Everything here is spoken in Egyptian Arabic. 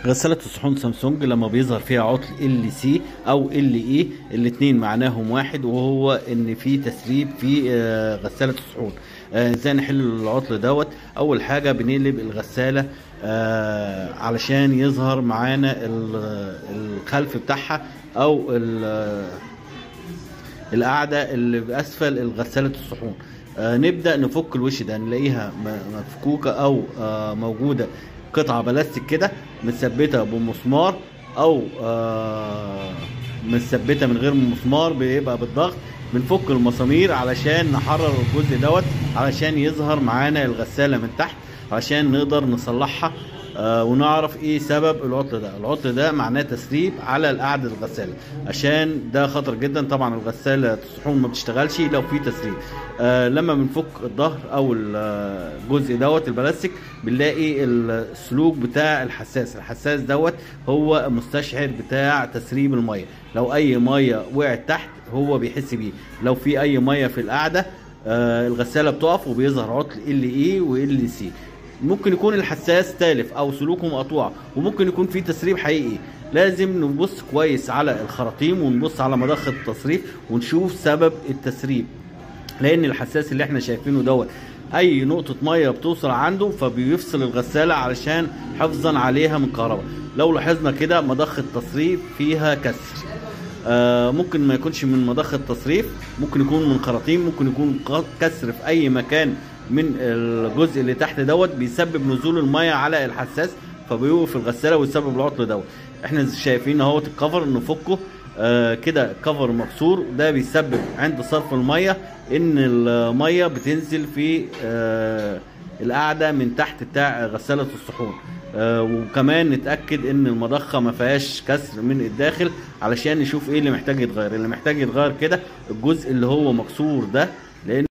غسالة الصحون سامسونج لما بيظهر فيها عطل ال سي او ال اي الاثنين معناهم واحد وهو ان في تسريب في آه، غسالة الصحون آه، ازاي نحل العطل دوت اول حاجة بنقلب الغسالة آه، علشان يظهر معانا ال- الخلف بتاعها او ال- القاعده اللي باسفل الغساله الصحون آه نبدا نفك الوش ده نلاقيها م- مفكوكه او آه موجوده قطعه بلاستيك كده متثبته بمسمار او آه متثبته من غير مسمار بيبقى بالضغط بنفك المسامير علشان نحرر الجزء دوت علشان يظهر معانا الغساله من تحت عشان نقدر نصلحها آه ونعرف ايه سبب العطل ده العطل ده معناه تسريب على القعدة الغسالة عشان ده خطر جدا طبعا الغسالة الصحون ما بتشتغلش لو في تسريب آه لما بنفك الظهر او الجزء دوت البلاستيك بنلاقي السلوك بتاع الحساس الحساس دوت هو مستشعر بتاع تسريب المية لو اي مية وقعت تحت هو بيحس بيه لو في اي مية في القعدة آه الغسالة بتقف وبيظهر عطل ال اي وال سي ممكن يكون الحساس تالف او سلوكه مقطوع وممكن يكون في تسريب حقيقي لازم نبص كويس على الخراطيم ونبص على مضخة التصريف ونشوف سبب التسريب لان الحساس اللي احنا شايفينه دوت اي نقطة مية بتوصل عنده فبيفصل الغسالة علشان حفظا عليها من كهرباء لو لاحظنا كده مضخة تصريف فيها كسر آه ممكن ما يكونش من مضخة تصريف ممكن يكون من خراطيم ممكن يكون ق- كسر في اي مكان من الجزء اللي تحت دوت بيسبب نزول المية على الحساس فبيوقف الغسالة ويسبب العطل دوت احنا شايفين اهوت الكفر نفكه آه كده كفر مكسور ده بيسبب عند صرف المية ان المية بتنزل في آه القاعدة من تحت بتاع غسالة الصحون آه وكمان نتأكد ان المضخة ما فيهاش كسر من الداخل علشان نشوف ايه اللي محتاج يتغير اللي محتاج يتغير كده الجزء اللي هو مكسور ده لان